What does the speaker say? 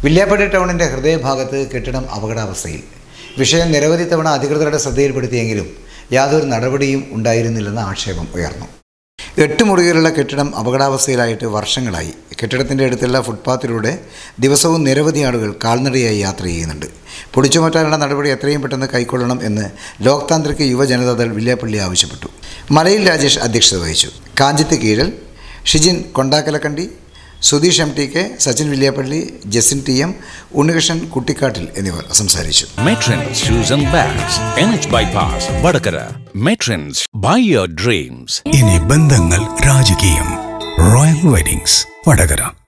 വില്യാപ്പള്ളി ടൗണിൻ്റെ ഹൃദയഭാഗത്ത് കെട്ടിടം അപകടാവസ്ഥയിൽ വിഷയം നിരവധി തവണ അധികൃതരുടെ ശ്രദ്ധയിൽപ്പെടുത്തിയെങ്കിലും യാതൊരു നടപടിയും ഉണ്ടായിരുന്നില്ലെന്ന ആക്ഷേപം ഉയർന്നു എട്ട് മുറികളുള്ള കെട്ടിടം അപകടാവസ്ഥയിലായിട്ട് വർഷങ്ങളായി കെട്ടിടത്തിൻ്റെ അടുത്തുള്ള ഫുട്പാത്തിലൂടെ ദിവസവും നിരവധി ആളുകൾ കാൽനടയായി യാത്ര ചെയ്യുന്നുണ്ട് പൊടിച്ചുമാറ്റാനുള്ള നടപടി എത്രയും പെട്ടെന്ന് കൈക്കൊള്ളണം എന്ന് ലോക് താന്ത്രിക് യുവജനതാദൾ വില്യാപ്പള്ളി ആവശ്യപ്പെട്ടു മലയിൽ രാജേഷ് അധ്യക്ഷത വഹിച്ചു കാഞ്ചിത്ത് Keezhal Shijin Kondakkalakkandi Sudheesh M T K Sachin Villiappally Jasin T M Unnikrishnan Kuttikkattil എന്നിവർ സംസാരിച്ചു Matrons Shoes and Bags, NH Bypass, Vadakara. Matrons, buy your dreams. ഇനി ബന്ധങ്ങൾ രാജകീയം റോയൽ വെഡിങ്സ് വടകര